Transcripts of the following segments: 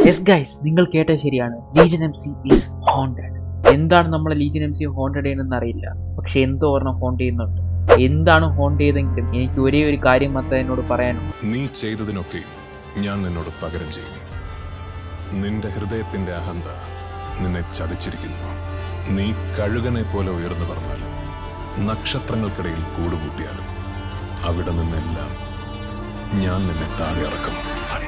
Yes guys നിങ്ങൾ കേട്ടത് ശരിയാണ് legend M C is haunted എന്താണ് നമ്മളെ ലീജൻ എം സി ഹോണ്ടഡ് ചെയ്യുന്നതെന്ന് അറിയില്ല പക്ഷെ എന്തോ ഒരെണ്ണം ഹോണ്ട് ചെയ്യുന്നുണ്ട് എന്താണ് ഹോണ്ട് ചെയ്തെങ്കിലും എനിക്ക് ഒരേ ഒരു കാര്യം മാത്രമേ എന്നോട് പറയാനുള്ളൂ നീ ചെയ്തതിനൊക്കെ ഞാൻ നിന്നോട് പകരം ചെയ്യും നിന്റെ ഹൃദയത്തിന്റെ അഹന്ത നിന്നെ ചതിച്ചിരിക്കുന്നു നീ കഴുകനെ പോലെ ഉയർന്നു പറഞ്ഞാലും നക്ഷത്രങ്ങൾക്കിടയിൽ കൂടുകൂട്ടിയാലും അവിടെ നിന്നെല്ലാം ഞാൻ നിന്നെ താഴെ ഇറക്കും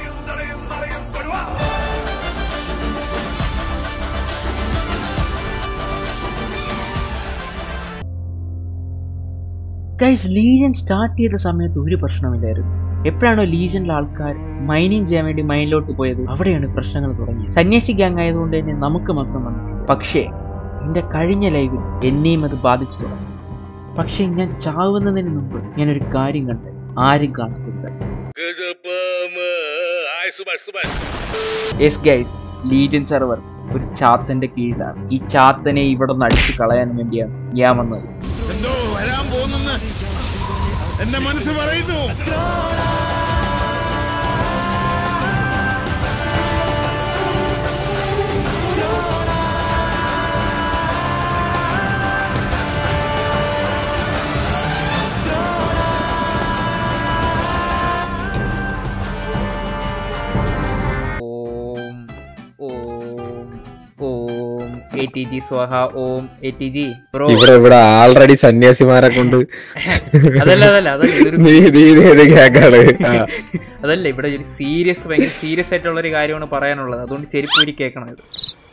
ഗൈസ് ലീജൻ സ്റ്റാർട്ട് ചെയ്ത സമയത്ത് ഒരു പ്രശ്നമില്ലായിരുന്നു എപ്പോഴാണോ ലീജനിലെ ആൾക്കാർ മൈനിങ് ചെയ്യാൻ വേണ്ടി മൈനിലോട്ട് പോയത് അവിടെയാണ് പ്രശ്നങ്ങൾ തുടങ്ങിയത് സന്യാസി ഗ്യാങ് ആയതുകൊണ്ട് തന്നെ നമുക്ക് മാത്രം വന്നിട്ടില്ല പക്ഷേ എന്റെ കഴിഞ്ഞ ലൈവിൽ എന്നെയും അത് ബാധിച്ചു തുടങ്ങി പക്ഷേ ഞാൻ ചാവുന്നതിന് മുമ്പ് ഞാനൊരു കാര്യം കണ്ട് ആരും കാണത്തില്ല യെസ് ഗൈസ് ലീജൻ സെർവർ ഒരു ചാത്തന്റെ കീഴിലാണ് ഈ ചാത്തനെ ഇവിടെ നിന്ന് അടിച്ചു കളയാൻ വേണ്ടിയാണ് ഞാൻ വന്നത് എന്തോ വരാൻ പോകുന്നെന്ന് എന്റെ മനസ്സ് പറയുന്നു ഓം ഓം ഓം എ ടി ജി സ്വാഹ ഓം എ ടി ജി ബ്രോ ഇവിടെ ഇവിടെ ആൾറെഡി സന്യാസിമാരെ കൊണ്ട് അതല്ല അതല്ല അതല്ല ഇതൊരു നീ നീ ഇത് ഏത് ഗ്യാങ്ങാണ് ആ. അതല്ല ഇവിടെ ഒരു സീരിയസ് ഭയങ്കര സീരിയസ് ആയിട്ടുള്ള ഒരു കാര്യമാണ് പറയാനുള്ളത് അതുകൊണ്ട് ചെരുപ്പൂരി കേൾക്കണം ഇത്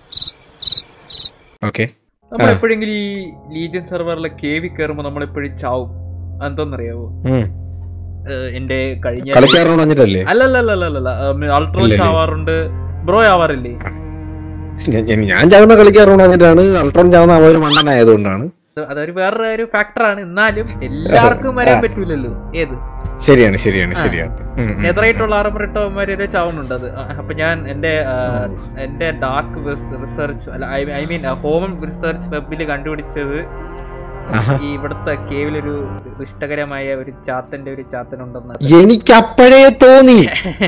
ഓക്കെ നമ്മൾ എപ്പോഴെങ്കിലും ഈ ലീജൻ സെർവറിലെ കേവി കയറുമ്പോൾ നമ്മൾ എപ്പോഴും ചാവും എന്തെന്നറിയാവോ ഉം. ഏഹ് എന്റെ കഴിഞ്ഞ കളിക്കാരനോട് വന്നിട്ടല്ലേ അല്ലല്ലല്ലല്ല അൾട്രോൺ ഇല്ലല്ലേ? ആവാറുണ്ട് ബ്രോ ആവാറില്ലേ ഞാൻ- ഞാൻ- ഞാൻ ചാവുന്ന കളിക്കാരനോട് വന്നിട്ടാണ് അൾട്രോൺ ചാവുന്ന അവര് മണ്ടനായതുകൊണ്ടാണ് അത് അതൊരു വേറെ ഒരു ഫാക്ടറാണ് എന്നാലും എല്ലാവർക്കും വരാൻ പറ്റൂലല്ലോ ഏത് ശരിയാണ് ശരിയാണ് ശരിയാണ് ഉം, ഉം. നെതറായിട്ടുള്ള ആർമറിട്ടവന്മാര് വരെ ചാവുന്നുണ്ട് അത് ആ, അപ്പൊ ഞാൻ എന്റെ ആ, എന്റെ ഡാർക്ക് റിസർച്ച് അല്ല ഐ മീൻ ഹോം റിസർച്ച് വെബിൽ കണ്ടുപിടിച്ചത് ആഹാ. ഈ ഇവിടുത്തെ കേവിലൊരു ദുഷ്ടകരമായ ഒരു ചാത്തന്റെ ഒരു ചാത്തനുണ്ടെന്ന് എനിക്ക് അപ്പോഴേ തോന്നി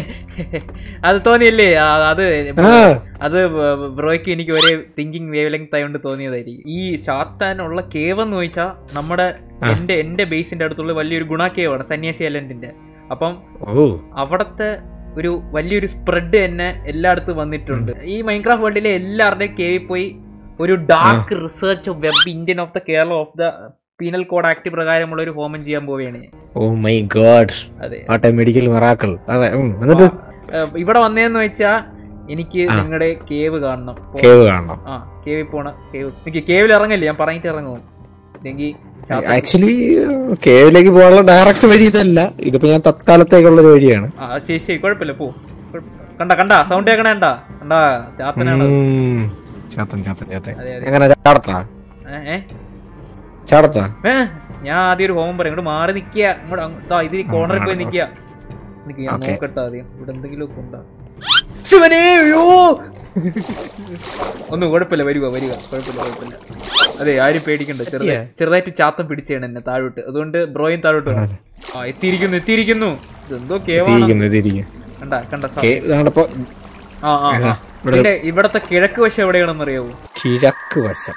അത് തോന്നിയില്ലേ ആ, അത് ആ. അത് ബ്രോയ്ക്ക് എനിക്ക് ഒരേ തിങ്കിങ് വേവ് ലെങ്ത് ആയതുകൊണ്ട് തോന്നിയതായിരിക്കും ഈ ചാത്താനുള്ള കേവ് എന്ന് ചോദിച്ചാൽ നമ്മുടെ എന്റെ എന്റെ ബേസിന്റെ അടുത്തുള്ള വലിയൊരു ഗുണ കേവാണ് സന്യാസി ഐലൻഡിന്റെ അപ്പം ഓ അവിടത്തെ ഒരു വലിയൊരു സ്പ്രെഡ് തന്നെ എല്ലായിടത്തും വന്നിട്ടുണ്ട് ഈ മൈൻക്രാഫ്റ്റ് വേൾഡിലെ എല്ലാവരുടെയും കേവിൽ പോയി ഒരു dark research web Indian of the Kerala of the penal code act പ്രകാരമുള്ള ഒരു ഹോമം ചെയ്യാൻ പോവുകയാണ് ഞാൻ. ഓ മൈ ഗോഡ് അതെ വാട്ട് എ മെഡിക്കൽ മിറാക്കിൾ അതെ ഉം. എന്നിട്ട് ഏഹ് ഇവിടെ വന്നതെന്ന് വെച്ചാ എനിക്ക് ആ. നിങ്ങളുടെ കേവ് കാണണം അപ്പൊ- കേവ് കാണണം ആ കേവിൽ പോണ കേവ് എനിക്ക് കേവിൽ ഇറങ്ങല്ലേ ഞാൻ പറഞ്ഞിട്ട് ഇറങ്ങും ഇല്ലെങ്കിൽ ചാത്ത- ആക്ച്വലി കേവിലേക്ക് പോകാനുള്ള ഡയറക്റ്റ് വഴി ഇതല്ല ഇതിപ്പോ ഞാൻ തത്കാലത്തേക്കുള്ള ഒരു വഴിയാണ് ആ ശരി ശരി കുഴപ്പമില്ല പോ കുഴപ്പ- കണ്ട കണ്ട സൗണ്ട് കേൾക്കണ കണ്ട കണ്ടാ ചാത്തനാണ് അത്. ഉം. ചാത്തൻ ചാത്തൻ ചാത്തൻ അതെ, അതെ. എങ്ങനെ ചാടത്താ ഏ, ഏ ചാടത്താ ഏ, ഞാൻ ആദ്യം ഒരു ഹോമം പറയാം ഇങ്ങോട്ട് മാറി നിക്കുക ഇങ്ങോട്ട് അങ്ങ് ദാ ഇതിൽ കോർണറിൽ പോയി നിക്കുക നിക്ക് ഞാൻ Okay. നോക്കട്ടെ ആദ്യം ഇവിടെ എന്തെങ്കിലും ഒക്കെ ഉണ്ടോ ശിവനേ അയ്യോ ഒന്നും കുഴപ്പമില്ല വരിക വരിക കുഴപ്പമില്ല കുഴപ്പമില്ല അതെ ആരും പേടിക്കണ്ട ചെറുതായി ചെറുതായിട്ട് ചാത്തം പിടിച്ചാണ് എന്നെ താഴോട്ട് അതുകൊണ്ട് ബ്രോയും താഴോട്ട് വേണം ആ എത്തിയിരിക്കുന്നു എത്തിയിരിക്കുന്നു ഇതെന്തോ കേവാണ് തിരിക്കുന്നു തിരിക്കുന്നു കണ്ട കണ്ട സൗ- കേ- ഇതാണിപ്പോ ആ ആ ആ. പിന്നെ ഇവിടത്തെ കിഴക്ക് വശം എവിടെയാണെന്ന് അറിയാവോ കിഴക്ക് വശം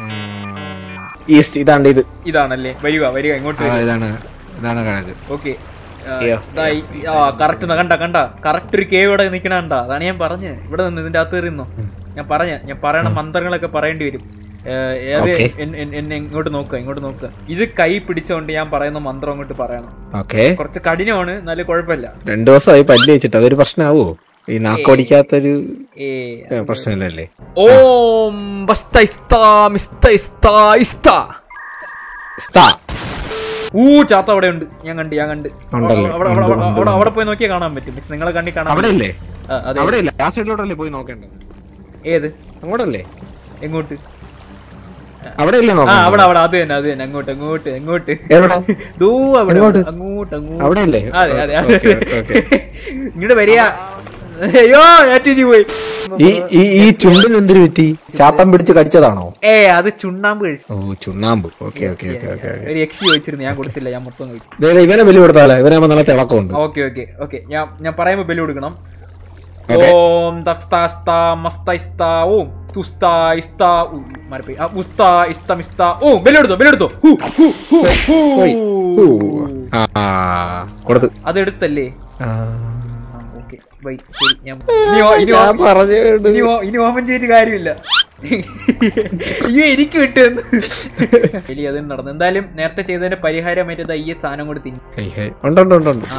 ഈസ്റ്റ് ഇതാണ്ട് ഇത് ഇതാണല്ലേ വരിക വരിക ഇങ്ങോട്ട് ആ, വരിക ഇതാണ് ഇതാണ് കിഴക്ക് ഓക്കെ അയ്യോ. ആ കറക്റ്റ് കണ്ട കണ്ട കറക്റ്റ് ഒരു കേവ് ഇവിടെ നിക്കണ കണ്ട അതാണ് ഞാൻ പറഞ്ഞത് ഇവിടെ നിന്ന് ഇതിന്റെ അകത്ത് കയറിന്നോ ഞാൻ പറഞ്ഞ ഞാൻ പറയണ മന്ത്രങ്ങളൊക്കെ പറയേണ്ടി വരും ഏഹ്, അത് Okay. എൻ- എൻ- എന്നെ ഇങ്ങോട്ട് നോക്കുക ഇങ്ങോട്ട് നോക്കുക ഇത് കൈ പിടിച്ചോണ്ട് ഞാൻ പറയുന്ന മന്ത്രം അങ്ങോട്ട് പറയണം ഓക്കെ കുറച്ച് കഠിനമാണ് എന്നാലും കുഴപ്പമില്ല രണ്ടു ദിവസമായി പല്ല് വെച്ചിട്ട് അതൊരു പ്രശ്നമാവോ ഈ നാക്കോടിക്കാത്തൊരു ഏ ഏ, പ്രശ്നമില്ലല്ലേ ഓം ബസ്ത ഇസ്താ മിസ്ത ഇസ്താ ഇസ്താ സ്താ. ഊ ചാത്ത അവിടെ ഉണ്ട് ഞാൻ കണ്ട് ഞാൻ കണ്ട് ഉണ്ടല്ലേ? അവിടെ അവിടെ- ഉണ്ട്, അവിടെ- ഉണ്ട്, അവിടെ ഉണ്ട്. അവിടെ പോയി നോക്കിയാൽ കാണാൻ പറ്റും പക്ഷെ നിങ്ങളെ കണ്ടി കാണാൻ അവിടെ പറ്റും. ഇല്ലേ ആ, അതെ അവിടെ ഇല്ല ആ സൈഡിലോട്ടല്ലേ പോയി നോക്കേണ്ടത് ഏത് അങ്ങോട്ടല്ലേ എങ്ങോട്ട് അവിടെ ഇല്ലേ ആ നോക്കാം അവിടെ അവിടെ അത് തന്നെ അത് തന്നെ അങ്ങോട്ട് അങ്ങോട്ട് അങ്ങോട്ട് എവിടെ ദൂ അവിടെ എങ്ങോട്ട്? അങ്ങോട്ട് അങ്ങോട്ട് അവിടെ അല്ലേ അതെ അതെ ഓക്കേ, ഓക്കേ. ഇങ്ങോട്ട് വരിക അയ്യോ ഏറ്റി പോയി ഈ ഈ ഈ ചുണ്ടിന് എന്തിനു പറ്റി ചാത്തം പിടിച്ച് കടിച്ചതാണോ ഏ അത് ചുണ്ണാമ്പ് കഴിച്ചു ഓ ചുണ്ണാമ്പ് ഓക്കെ ഓക്കെ ഓക്കെ ഓക്കെ ഒരു യക്ഷി ചോദിച്ചിരുന്നു ഞാൻ കൊടുത്തില്ല ഞാൻ മൊത്തം കഴിച്ചു ഇവനെ ബലി കൊടുത്താലേ ഇവനാകുമ്പോ നല്ല തിളക്കമുണ്ട് ഓക്കെ ഓക്കെ ഓക്കെ ഞാൻ ഞാൻ പറയുമ്പോ ബെല്ല് കൊടുക്കണം Okay. ഓം തക്സ്താസ്ത മസ്തൈസ്ത ഓം തുസ്ത ഇസ്ത ഊ, മാറിപ്പോയി ആ, ഉസ്ത ഇസ്ത മിസ്ത ഓ ബെല്ലെടുത്തോ ബെല്ലെടുത്തോ ഹു, ഹു, ഹു, ഹു. പോയി. ഊ. ആ കൊടുത്തു അതെടുത്തല്ലേ ആ. ഓക്കെ ബൈ ശരി ഞാൻ ഇനി ഓ- ഇനി ഞാൻ ഓ- പറഞ്ഞു ഇനി ഓ- ഇനി ഓമൻ ചെയ്തിട്ട് കാര്യമില്ല അയ്യോ എനിക്ക് വിട്ടുവെന്ന് എലി അത് നടന്നു എന്തായാലും നേരത്തെ ചെയ്തതിന്റെ പരിഹാരമായിട്ട് ദാ ഈ സാധനം കൂടി തിന്നു ഹേയ് ഹേയ്. ഉണ്ട് ഉണ്ട് ഉണ്ട് ഉണ്ട് ആ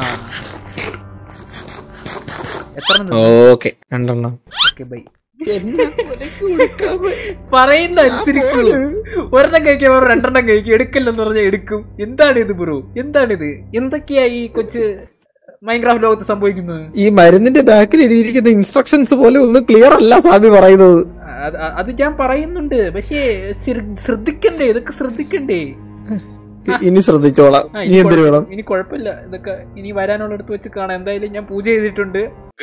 എത്ര ഓക്കെ രണ്ടെണ്ണം ഓക്കെ ബൈ പറയുന്ന അനുസരിക്കൂ ഒരെണ്ണം കഴിക്കാൻ വേറെ രണ്ടെണ്ണം കഴിക്കും എടുക്കല്ലെന്ന് പറഞ്ഞാൽ എടുക്കും എന്താണ് ഇത് ബ്രോ എന്താണിത് എന്തൊക്കെയാ ഈ കൊച്ച് മൈൻക്രാഫ്റ്റ് ലോകത്ത് സംഭവിക്കുന്നത് ഈ മരുന്നിന്റെ ബാക്കിൽ എഴുതിയിരിക്കുന്ന ഇൻസ്ട്രക്ഷൻസ് പോലെ ഒന്നും ക്ലിയർ അല്ല സ്വാമി പറയുന്നത് അത് അത് അത് ഞാൻ പറയുന്നുണ്ട് പക്ഷേ ശ്ര- ശ്രദ്ധിക്കണ്ടേ ഇതൊക്കെ ശ്രദ്ധിക്കണ്ടേ ഇനി ശ്രദ്ധിച്ചോളാം ആ, ഇനി എന്തിനു കുഴപ്പ- വേണം ഇനി കുഴപ്പമില്ല ഇതൊക്കെ ഇനി വരാനുള്ളടത്ത് വെച്ച് കാണാം എന്തായാലും ഞാൻ പൂജ ചെയ്തിട്ടുണ്ട്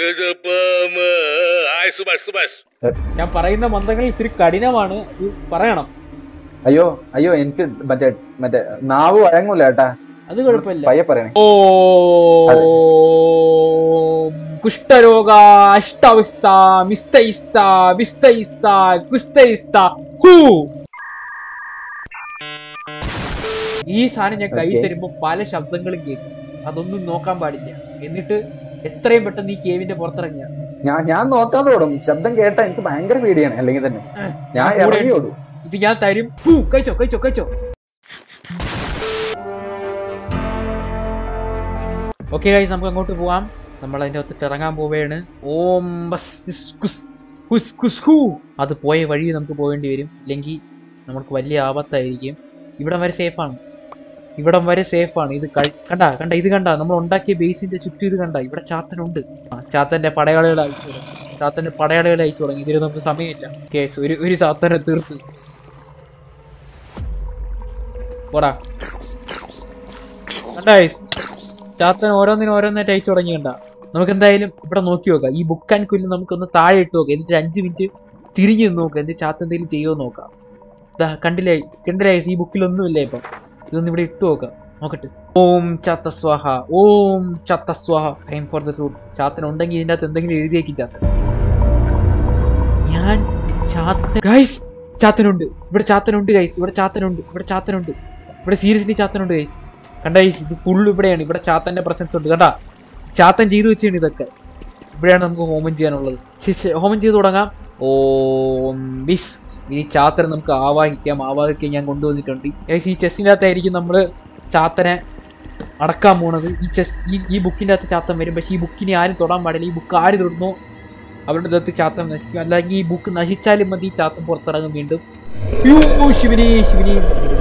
ഹായ് സുഭാഷ് സുഭാഷ് ഞാൻ പറയുന്ന മന്ത്രങ്ങൾ ഇത്തിരി കഠിനമാണ് ഇത് പറയണം അയ്യോ അയ്യോ എനിക്ക് മറ്റേ മറ്റേ നാവ് വഴങ്ങൂല ഏട്ടാ അത് കുഴപ്പമില്ല പയ്യെ പറയണേ ഓ കുഷ്ഠരോഗ അഷ്ടവിസ്ത മിസ്തയിസ്ത വിസ്തയിസ്ത കുസ്തയിസ്ത ഹൂ ഈ സാധനം ഞാൻ കൈ Okay. തരുമ്പോ പല ശബ്ദങ്ങളും കേൾക്കും അതൊന്നും നോക്കാൻ പാടില്ല എന്നിട്ട് എത്രയും പെട്ടെന്ന് ഈ കേവിന്റെ പുറത്തിറങ്ങിയ ഞാൻ ഞാൻ നോക്കാതെ ഓടും ശബ്ദം കേട്ടാ എനിക്ക് ഭയങ്കര പേടിയാണ് അല്ലെങ്കിൽ തന്നെ ഞാൻ കൂടെ ഇറങ്ങി ഓടും ഇത് ഞാൻ തരും ഹൂ, കഴിച്ചോ കഴിച്ചോ കഴിച്ചോ ഓക്കെ ഗൈസ് നമുക്ക് അങ്ങോട്ട് പോവാം നമ്മൾ അതിന്റെ അകത്തിട്ട് ഇറങ്ങാൻ പോവുകയാണ് ഓം ബസ് ഇസ് കുസ് കുസ് കുസ് ഹൂ. അത് പോയ വഴി നമുക്ക് പോകേണ്ടി വരും ഇല്ലെങ്കിൽ നമുക്ക് വലിയ ആപത്തായിരിക്കും ഇവിടം വരെ സേഫാണ് ഇവിടം വരെ സേഫാണ് ഇത് കഴി- കണ്ട കണ്ട ഇത് കണ്ട നമ്മൾ ഉണ്ടാക്കിയ ബേസിന്റെ ചുറ്റും ഇത് കണ്ട ഇവിടെ ചാത്തനുണ്ട് ആ, ചാത്തന്റെ പടയാളികൾ അയച്ചു തുടങ്ങി ചാത്തന്റെ പടയാളികൾ അയച്ചു തുടങ്ങി ഇതിന് നമുക്ക് സമയമില്ല കേസ് ഒരു ഒരു ചാത്തനെ തീർത്ത് പോടാ കണ്ടായിസ് ചാത്തൻ ഓരോന്നിനും ഓരോന്നായിട്ട് അയച്ചു തുടങ്ങി കണ്ട നമുക്ക് എന്തായാലും ഇവിടെ നോക്കി നോക്കാം ഈ ബുക്ക് ആൻഡ് കുല്ല് നമുക്കൊന്ന് താഴെ ഇട്ട് നോക്കാം എന്നിട്ട് ഒരു അഞ്ച് മിനിറ്റ് തിരിഞ്ഞു നിന്ന് നോക്കാം എന്നിട്ട് ചാത്ത എന്തെങ്കിലും ചെയ്യുമോ നോക്കാം ദാ കണ്ടില്ലേ കണ്ടില്ലേ ഈ ബുക്കിലൊന്നുമില്ല ഇപ്പം ഇതൊന്ന് ഇവിടെ ഇട്ട് നോക്കാം നോക്കട്ടെ ഓം ചാത്ത സ്വാഹ ഓം ചാത്ത സ്വാഹ ടൈം ഫോർ ദ ട്രൂത്ത് ചാത്തൻ ഉണ്ടെങ്കിൽ ഇതിൻ്റെ അകത്ത് എന്തെങ്കിലും എഴുതിയേക്കും ചാത്തൻ ഞാൻ ചാത്ത ഗൈസ് ചാത്തനുണ്ട് ഇവിടെ ചാത്തനുണ്ട് ഗൈസ് ഇവിടെ ചാത്തനുണ്ട് ഇവിടെ ചാത്തനുണ്ട് ഇവിടെ സീരിയസ്ലി ചാത്തനുണ്ട് ഗൈസ് കണ്ട ഗൈസ് ഇത് ഫുള്ള് ഇവിടെയാണ് ഇവിടെ ചാത്തന്റെ പ്രസൻസ് ഉണ്ട് കണ്ടാ ചാത്തൻ ചെയ്തു വെച്ചാണ് ഇതൊക്കെ ഇവിടെയാണ് നമുക്ക് ഹോമം ചെയ്യാനുള്ളത് ശരി, ശരി, ഹോമം ചെയ്തു തുടങ്ങാം ഓം ബിസ് ഈ ചാത്തനെ നമുക്ക് ആവാഹിക്കാം ആവാഹിക്കാൻ ഞാൻ കൊണ്ടുവന്നിട്ടുണ്ട് ഗൈസ് ഈ ചെസ്സിൻ്റെ അകത്തായിരിക്കും നമ്മൾ ചാത്തനെ അടക്കാൻ പോണത് ഈ ചെസ് ഈ ഈ ബുക്കിൻ്റെ അകത്ത് ചാത്തൻ വരും പക്ഷേ ഈ ബുക്കിനെ ആരും തൊടാൻ പാടില്ല ഈ ബുക്ക് ആര് തൊടുന്നോ അവരുടെ അകത്ത് ചാത്തൻ നശിക്കും അല്ലെങ്കിൽ ഈ ബുക്ക് നശിച്ചാലും മതി ഈ ചാത്തൻ പുറത്തിറങ്ങും വീണ്ടും യ്യോ, ശിവനെ ശിവനെ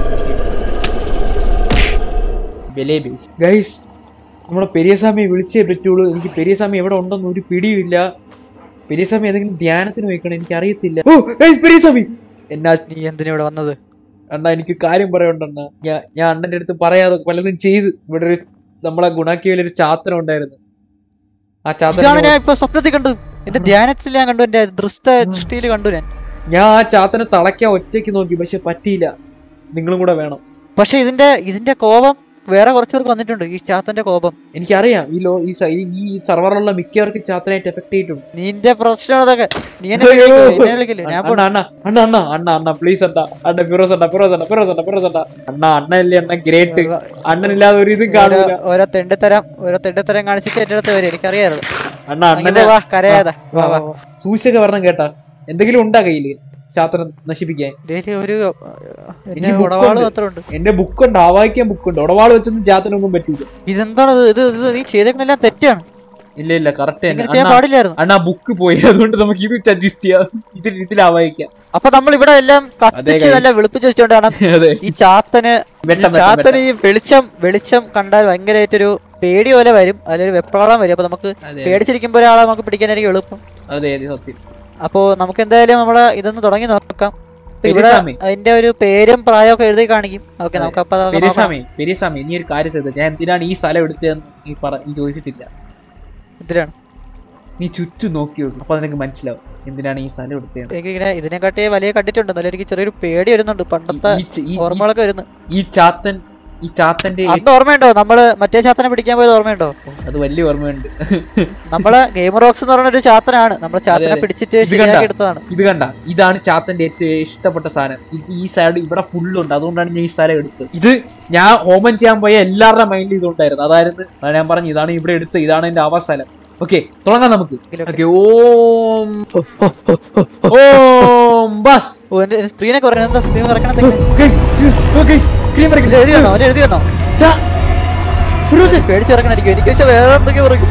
വിലേ ബേസ് ഗൈസ് നമ്മുടെ പെരിയസ്വാമിയെ വിളിച്ചേ പറ്റുള്ളൂ എനിക്ക് പെരിയസ്വാമി എവിടെ ഉണ്ടെന്ന് ഒരു പിടിയുമില്ല പെരിയസ്വാമി ഏതെങ്കിലും ധ്യാനത്തിന് പോയിക്കണം എനിക്ക് അറിയത്തില്ല ഓ ഗൈസ് പെരിയസ്വാമി എന്നാ നീ എന്തിനാ ഇവിടെ വന്നത് അണ്ണാ എനിക്ക് കാര്യം പറയണ്ടണ്ണ ഞാൻ ഞാൻ അണ്ണന്റെ അടുത്ത് പറയാതെ പലതും ചെയ്ത് ഇവിടെ ഒരു നമ്മളെ ഗുണാക്കിയയിൽ ഒരു ചാത്തനം ഉണ്ടായിരുന്നു ആ ഇതാണ് ചാത്തന ഞാൻ ഇപ്പൊ സ്വപ്നത്തിൽ കണ്ടത് എന്റെ ധ്യാനത്തിൽ ഞാൻ കണ്ടു എന്റെ ദൃഷ്ട ദൃഷ്ടിയിൽ കണ്ടു ഞാൻ ഞാൻ ആ ചാത്തനെ തളയ്ക്കാൻ ഒറ്റയ്ക്ക് നോക്കി പക്ഷെ പറ്റിയില്ല നിങ്ങളും കൂടെ വേണം പക്ഷെ ഇതിന്റെ ഇതിന്റെ കോപം വേറെ കുറച്ച് പേർക്ക് വന്നിട്ടുണ്ട് ഈ ചാത്തന്റെ കോപം എനിക്കറിയാം ഈ ലോ ഈ സ- ഈ- ഈ സർവറിലുള്ള മിക്കവർക്കും ചാത്തനായിട്ട് എഫക്ട് ചെയ്തിട്ടുണ്ട് നിന്റെ പ്രശ്നം അതൊക്കെ നീ എന്നെ അയ്യോ. വിളിക്കില്ലേ? എന്നെ വിളിക്കില്ലേ ഞാൻ അണ്ണ പോണു. അണ്ണ അണ്ണ അണ്ണ അണ്ണ അണ്ണ പ്ലീസ് അണ്ണ അണ്ണ ഫിറോസ് അണ്ണ ഫിറോസ് അണ്ണ ഫിറോസ് അണ്ണ ഫിറോസ് അണ്ണ അണ്ണ അണ്ണല്ലേ അണ്ണ ഗ്രേറ്റ് അണ്ണനില്ലാതെ ഒരു ഇതും ഓരോ കാണൂല ഓരോ തെണ്ടിത്തരം ഓരോ തെണ്ടിത്തരം കാണിച്ചിട്ട് എന്റെ അടുത്ത് വരും എനിക്കറിയായിരുന്നു അണ്ണ അണ്ണനെ അങ്ങനെ വാ കരയാതെ വാ വാ സൂക്ഷിച്ചൊക്കെ വരണം കേട്ടാ എന്തെങ്കിലും ഉണ്ടാ കയ്യില് ചാത്തനെ നശിപ്പിക്കാൻ ഇതില് ഒരു എനിക്ക് എന്റെ book ഉടവാള് ഉണ്ട്. മാത്രം ഉണ്ട് എന്റെ ബുക്കുണ്ട് ആവാഹിക്കാൻ ബുക്കുണ്ട് ഉടവാള് വെച്ചൊന്നും ചാത്തനൊന്നും പറ്റൂല ഇതെന്താണ് ഇത് ഇത് ഇത് നീ ചെയ്തേക്കുന്നെല്ലാം തെറ്റാണ് ഇല്ല ഇല്ല കറക്റ്റ് ഇങ്ങനെ ചെയ്യാൻ തന്നെ പാടില്ലായിരുന്നു അണ്ണാ ബുക്ക് പോയി അതുകൊണ്ട് നമുക്ക് ഇത് അഡ്ജസ്റ്റ് ചെയ്യാം ഇതിൽ ഇതിൽ ആവാഹിക്കാം അപ്പൊ നമ്മൾ ഇവിടെ എല്ലാം കത്തിച്ച് guys. നല്ല വെളുപ്പിച്ച് വെച്ചോണ്ടാണ് അതെ ഈ ചാത്തന് ഈ വെട്ടം വെട്ടം ചാത്തന് ഈ വെളിച്ചം വെളിച്ചം കണ്ടാൽ ഭയങ്കരമായിട്ടൊരു പേടി പോലെ വരും അതിലൊരു വെപ്രാളം വരും അപ്പൊ നമുക്ക് അതെ പേടിച്ചിരിക്കുമ്പോ ഒരാളെ നമുക്ക് പിടിക്കാനായിരിക്കും എളുപ്പം അതെ അതെ സത്യം അപ്പോ നമുക്ക് എന്തായാലും നമ്മളെ ഇതൊന്ന് തുടങ്ങി നോക്കാം ഇപ്പൊ ഇവിടെ പെരിയസ്വാമി. അതിന്റെ ഒരു പേരും പ്രായമൊക്കെ എഴുതി കാണിക്കും ഓക്കെ നമുക്ക് അപ്പൊ അതൊക്കെ നോക്കാം. പെരിയസ്വാമി പെരിയസ്വാമി നീ ഒരു കാര്യം ചെയ്തത് ഞാൻ എന്തിനാണ് ഈ സ്ഥലം എടുത്തതെന്ന് നീ പറ നീ ചോദിച്ചിട്ടില്ല ഇതിലാണ് നീ ചുറ്റും നോക്കി നോക്കും അപ്പൊ നിനക്ക് മനസ്സിലാവും എന്തിനാണ് ഈ സ്ഥലം എടുത്തതെന്ന് എനിക്ക് ഇങ്ങനെ ഇതിനെക്കാട്ടി വലിയ കണ്ടിട്ടുണ്ട് എന്നാലും എനിക്ക് ചെറിയൊരു പേടി വരുന്നുണ്ട് പണ്ടത്തെ ഈ- ഈ- ഈ- ഓർമ്മകളൊക്കെ വരുന്നു ഈ ചാത്തൻ ഈ ചാത്തന്റെ അന്ന് ഓർമ്മയുണ്ടോ നമ്മള് മറ്റേ ചാത്തനെ പിടിക്കാൻ പോയത് ഓർമ്മയുണ്ടോ അത് വലിയ ഓർമ്മയുണ്ട് നമ്മള് ഗെയിമർ റോക്സ് എന്ന് പറയുന്ന ഒരു ചാത്തനാണ് നമ്മൾ ചാത്തനെ അതെ. പിടിച്ചിട്ട് ഇത് കണ്ട? ശരിയാക്കി എടുത്തതാണ് ഇത് കണ്ട ഇതാണ് ചാത്തന്റെ ഏറ്റവും ഇഷ്ടപ്പെട്ട സാധനം ഇത് ഈ സൈഡ് ഇവിടെ ഫുള്ളുണ്ട് അതുകൊണ്ടാണ് ഞാൻ ഈ സ്ഥലം എടുത്തത് ഇത് ഞാൻ ഹോമം ചെയ്യാൻ പോയ എല്ലാവരുടെ മൈൻഡിൽ ഇതുണ്ടായിരുന്നു അതായിരുന്നു അതാണ് ഞാൻ പറഞ്ഞു ഇതാണ് ഇവിടെ എടുത്തത് ഇതാണ് എന്റെ അവസ്ഥലം ഓക്കെ തുടങ്ങാം നമുക്ക് ഓക്കെ ഓം ഓം ബസ് ഓ എന്റെ സ്ക്രീനെ കുറയണം എന്താ സ്ക്രീൻ കുറയ്ക്കണം സ്ക്രീൻ എഴുതി വന്നോ അവര് എഴുതി വന്നോ പേടിച്ച് ഇറക്കണായിരിക്കും എനിക്ക് പക്ഷെ വേറെ എന്തൊക്കെ പറയും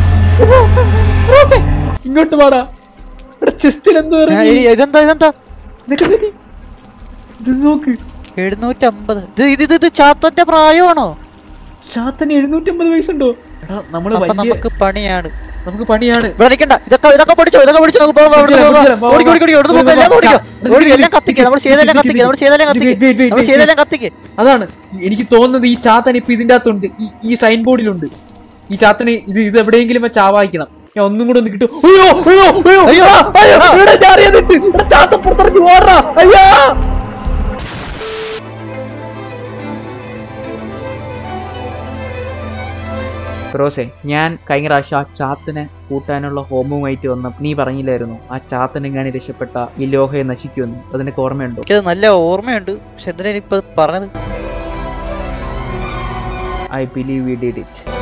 ഇങ്ങോട്ട് പാടാ ചെസ്റ്റിൽ എന്ത് ഞാൻ പറഞ്ഞു ഈ- ഇതെന്താ ഇതെന്താ നിനക്ക് നിനക്ക്. ഇത് നോക്ക് എഴുന്നൂറ്റമ്പത് ഇത് ഇത് ഇത് ഇത് ചാത്തന്റെ പ്രായമാണോ ചാത്തന് എഴുന്നൂറ്റമ്പത് വയസ്സുണ്ടോ എടാ നമ്മള് അപ്പൊ വലിയ നമുക്ക് പണിയാണ് നമുക്ക് പണിയാണ് ഇവിടെ നിൽക്കണ്ട ഇതൊക്കെ ഇതൊക്കെ പഠിച്ചോ ഇതൊക്കെ പഠിച്ചോ നമുക്ക് പോവാം, പോവാം, പിടിച്ചോ, പോവാം, പിടിച്ചോ, പോവാം. ഓടിക്കോ, ഓടിക്കോ, ഓടിക്കോ, ഇവിടുന്ന് പോകാം, എല്ലാം ഓടിക്കോ. ഓടിക്കോ, എല്ലാം കത്തിക്കുക നമ്മൾ ചെയ്തെല്ലാം കത്തിക്കുക നമ്മൾ ചെയ്തെല്ലാം കത്തിക്കുക Wait, wait, wait, നമ്മൾ wait, ചെയ്തെല്ലാം കത്തിക്കുക അതാണ് എനിക്ക് തോന്നുന്നത് ഈ ചാത്തൻ ഇപ്പൊ ഇതിന്റെ അകത്തുണ്ട് ഈ ഈ സൈൻ ബോർഡിലുണ്ട് ഈ ചാത്തന് ഇത് ഇത് എവിടെയെങ്കിലും വെച്ച് ആവാഹിക്കണം ഞാൻ ഒന്നും കൂടെ ഒന്ന് കിട്ടും അയ്യോ അയ്യോ അയ്യോ അയ്യോ, അയ്യോ എടാ. ഇവിടെ ചാറിയതിട്ട് ഇവിടെ ചാത്തൻ പുറത്തിറങ്ങി ഓടാ അയ്യോ റോസേ ഞാൻ കഴിഞ്ഞ പ്രാവശ്യം ആ ചാത്തനെ കൂട്ടാനുള്ള ഹോമവുമായിട്ട് വന്നപ്പോൾ നീ പറഞ്ഞില്ലായിരുന്നു ആ ചാത്തൻ എങ്ങനെ രക്ഷപ്പെട്ട ഈ ലോഹയെ നശിക്കുമെന്ന് അതിനൊക്കെ ഓർമ്മയുണ്ടോ എനിക്കത് നല്ല ഓർമ്മയുണ്ട് പക്ഷെ എന്തിനാ ഇപ്പൊ പറഞ്ഞത് I believe we did it